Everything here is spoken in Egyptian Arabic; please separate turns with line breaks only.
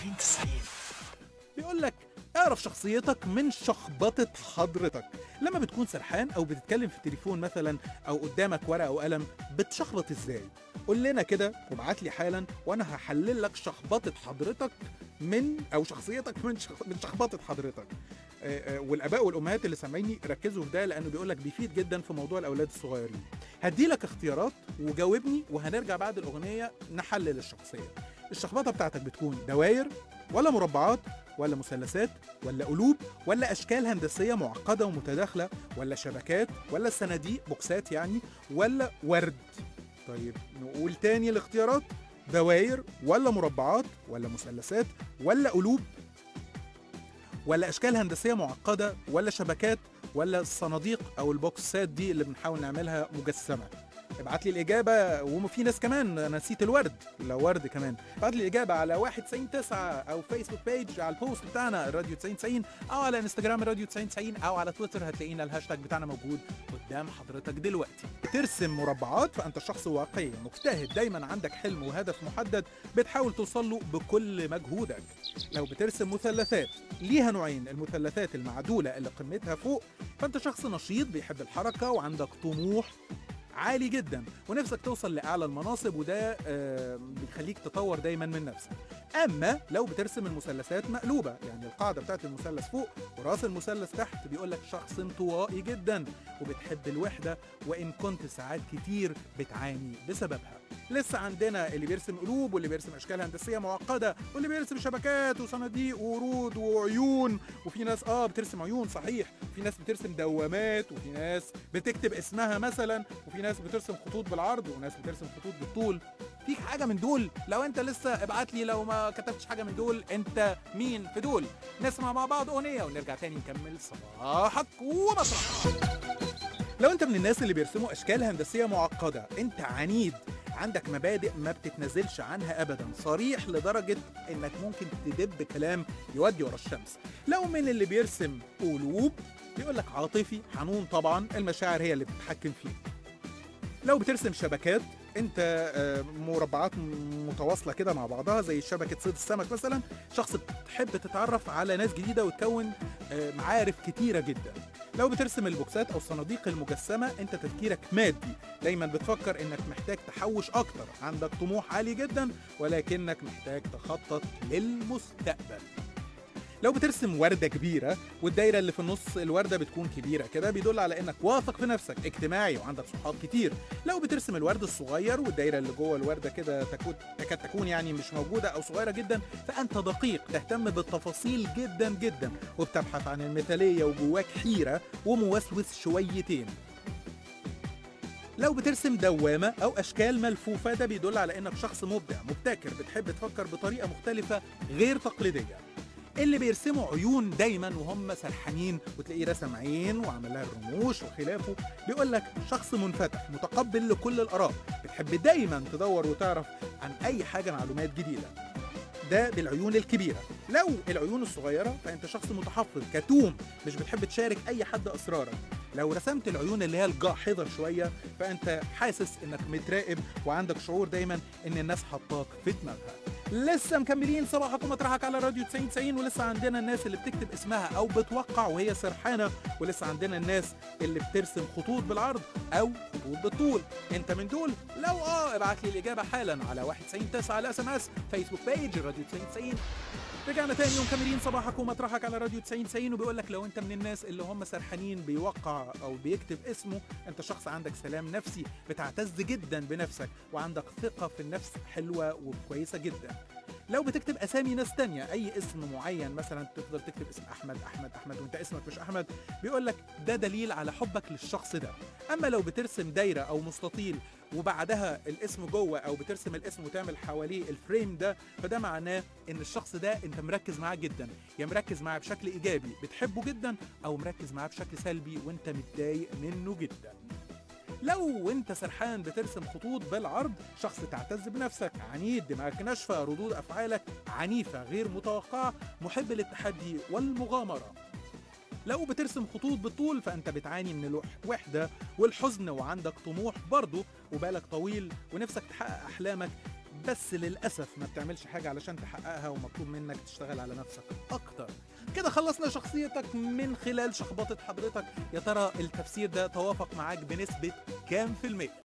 90 90
بيقول لك اعرف شخصيتك من شخبطة حضرتك لما بتكون سرحان او بتتكلم في التليفون مثلا او قدامك ورقة وقلم بتشخبط ازاي قول لنا كده وابعت لي حالا وانا هحلل لك شخبطة حضرتك من او شخصيتك من شخ... من شخبطة حضرتك آه، آه، والاباء والامهات اللي سامعيني ركزوا في ده لانه بيقول لك بيفيد جدا في موضوع الاولاد الصغيرين هدي لك اختيارات وجاوبني وهنرجع بعد الاغنيه نحلل الشخصيه الشخبطه بتاعتك بتكون دواير ولا مربعات ولا مثلثات ولا قلوب ولا اشكال هندسيه معقده ومتداخله ولا شبكات ولا صناديق بوكسات يعني ولا ورد طيب نقول تاني الاختيارات دواير ولا مربعات ولا مثلثات ولا قلوب ولا اشكال هندسيه معقده ولا شبكات ولا الصناديق او البوكسات دي اللي بنحاول نعملها مجسمه ابعت لي الاجابه وفي ناس كمان أنا نسيت الورد لو ورد كمان ابعت لي الاجابه على 199 او فيسبوك بيج على البوست بتاعنا الراديو 9090 او على انستجرام الراديو 9090 او على تويتر هتلاقينا الهاشتاج بتاعنا موجود قدام حضرتك دلوقتي ترسم مربعات فانت شخص واقعي مجتهد دايما عندك حلم وهدف محدد بتحاول توصل له بكل مجهودك لو بترسم مثلثات ليها نوعين المثلثات المعدوله اللي قمتها فوق فانت شخص نشيط بيحب الحركه وعندك طموح عالي جدا ونفسك توصل لاعلى المناصب وده آه، بيخليك تطور دايما من نفسك اما لو بترسم المثلثات مقلوبه يعني القاعده بتاعت المثلث فوق وراس المثلث تحت بيقول لك شخص انطوائي جدا وبتحب الوحده وان كنت ساعات كتير بتعاني بسببها لسه عندنا اللي بيرسم قلوب واللي بيرسم اشكال هندسيه معقده واللي بيرسم شبكات وصناديق وورود وعيون وفي ناس اه بترسم عيون صحيح في ناس بترسم دوامات وفي ناس بتكتب اسمها مثلا وفي ناس بترسم خطوط بالعرض وناس بترسم خطوط بالطول فيك حاجه من دول لو انت لسه ابعت لي لو ما كتبتش حاجه من دول انت مين في دول نسمع مع بعض اغنيه ونرجع تاني نكمل صباحك ومطرحك لو انت من الناس اللي بيرسموا اشكال هندسيه معقده انت عنيد عندك مبادئ ما بتتنازلش عنها ابدا صريح لدرجه انك ممكن تدب كلام يودي ورا الشمس لو من اللي بيرسم قلوب بيقول لك عاطفي حنون طبعا المشاعر هي اللي بتتحكم فيك لو بترسم شبكات انت آه، مربعات متواصله كده مع بعضها زي شبكه صيد السمك مثلا شخص بتحب تتعرف على ناس جديده وتكون آه، معارف كتيره جدا لو بترسم البوكسات او الصناديق المجسمه انت تفكيرك مادي دايما بتفكر انك محتاج تحوش اكتر عندك طموح عالي جدا ولكنك محتاج تخطط للمستقبل لو بترسم ورده كبيره والدايره اللي في النص الورده بتكون كبيره كده بيدل على انك واثق في نفسك اجتماعي وعندك صحاب كتير لو بترسم الورد الصغير والدايره اللي جوه الورده كده تكون تكاد تكون يعني مش موجوده او صغيره جدا فانت دقيق تهتم بالتفاصيل جدا جدا وبتبحث عن المثاليه وجواك حيره وموسوس شويتين لو بترسم دوامة أو أشكال ملفوفة ده بيدل على إنك شخص مبدع مبتكر بتحب تفكر بطريقة مختلفة غير تقليدية اللي بيرسموا عيون دايما وهم سرحانين وتلاقيه رسم عين وعمل لها الرموش وخلافه بيقول لك شخص منفتح متقبل لكل الاراء بتحب دايما تدور وتعرف عن اي حاجه معلومات جديده ده بالعيون الكبيره لو العيون الصغيره فانت شخص متحفظ كتوم مش بتحب تشارك اي حد اسرارك لو رسمت العيون اللي هي الجاحظه شويه فانت حاسس انك متراقب وعندك شعور دايما ان الناس حطاك في دماغها لسه مكملين صباحكم مطرحك على راديو 90 90 ولسه عندنا الناس اللي بتكتب اسمها او بتوقع وهي سرحانه ولسه عندنا الناس اللي بترسم خطوط بالعرض او خطوط بالطول انت من دول لو اه ابعت لي الاجابه حالا على 199 على اس ام اس فيسبوك بيج راديو 90 90 رجعنا تاني ومكملين صباحك ومطرحك على راديو 90 90 وبيقول لك لو انت من الناس اللي هم سرحانين بيوقع او بيكتب اسمه انت شخص عندك سلام نفسي بتعتز جدا بنفسك وعندك ثقه في النفس حلوه وكويسه جدا لو بتكتب اسامي ناس تانية اي اسم معين مثلا تفضل تكتب اسم احمد احمد احمد وانت اسمك مش احمد بيقول لك ده دليل على حبك للشخص ده اما لو بترسم دايره او مستطيل وبعدها الاسم جوه او بترسم الاسم وتعمل حواليه الفريم ده فده معناه ان الشخص ده انت مركز معاه جدا يا مركز معاه بشكل ايجابي بتحبه جدا او مركز معاه بشكل سلبي وانت متضايق منه جدا لو انت سرحان بترسم خطوط بالعرض شخص تعتز بنفسك عنيد دماغك ناشفه ردود افعالك عنيفه غير متوقعه محب للتحدي والمغامره لو بترسم خطوط بالطول فانت بتعاني من الوحده والحزن وعندك طموح برضه وبالك طويل ونفسك تحقق احلامك بس للأسف ما بتعملش حاجة علشان تحققها ومطلوب منك تشتغل على نفسك أكتر كده خلصنا شخصيتك من خلال شخبطة حضرتك يا ترى التفسير ده توافق معاك بنسبة كام في المية